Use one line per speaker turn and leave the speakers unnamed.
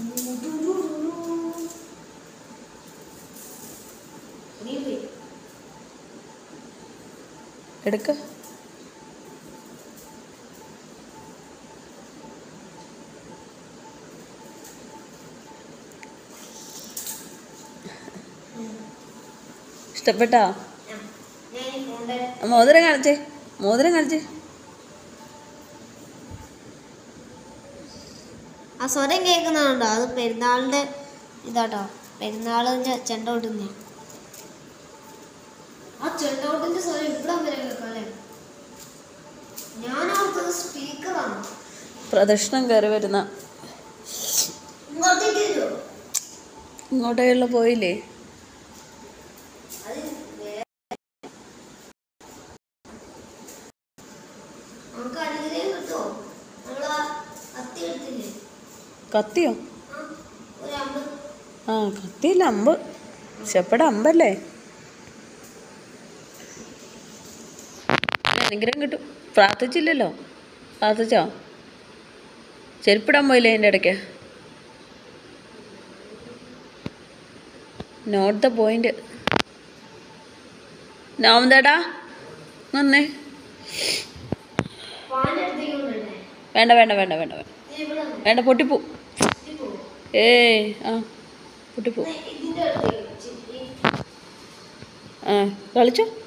നീ പോയി
എടുക്ക ഇഷ്ടപ്പെട്ടോ
ഞാൻ ഈ ഫോണിന്റെ
മോതിരം കാണിച്ചേ മോതിരം കാണിച്ചേ
ആ സ്വരം കേൾക്കുന്നുണ്ടോ അത് പെരുന്നാളിന്റെ ഇതാട്ടോ പെരുന്നാളിന്റെ ചെണ്ട കൊട്ടുന്നേ ആ ചെണ്ട കൊട്ടിന്റെ സ്വരം ഇവിടെ വരെ കേൾക്കാം അല്ലേ ഞാൻ ഓർത്തത് സ്പീക്കറാണ്
പ്രദക്ഷിണം കയറി വരുന്ന
ഇങ്ങോട്ടേക്ക് വരുമോ
ഇങ്ങോട്ടേക്കുള്ള പോയില്ലേ
അത് വേറെ നമുക്ക് അനുഗ്രഹം കിട്ടുമോ നമ്മളാ കത്തി എടുത്തില്ലേ
കത്തിയോ
ആ ഒരു അമ്പത്
ആ കത്തിയില്ല അമ്പ് ചെപ്പടെ അമ്പല്ലേ അനുഗ്രഹം കിട്ടും പ്രാർത്ഥിച്ചില്ലല്ലോ പ്രാർത്ഥിച്ചോ ചെരുപ്പിടാൻ പോയില്ലേ അതിൻ്റെ ഇടയ്ക്ക് നോട്ട് ദ പോയിന്റ് നോമന്തേടാ വന്നേ
ഫാൻ എടുത്തേക്ക് കൊണ്ടുവരണേ
വേണ്ട വേണ്ട വേണ്ട വേണ്ട വേണ്ട
ഇത് ഇവിടെ വന്നേ.
വേണ്ട പൊട്ടിപ്പോ
ഇത് പോവോ?
ഏയ് ആ പൊട്ടിപ്പോ
ഇതിന്റെ അടുത്തേക്ക് ചി- ഈ
ആ കളിച്ചോ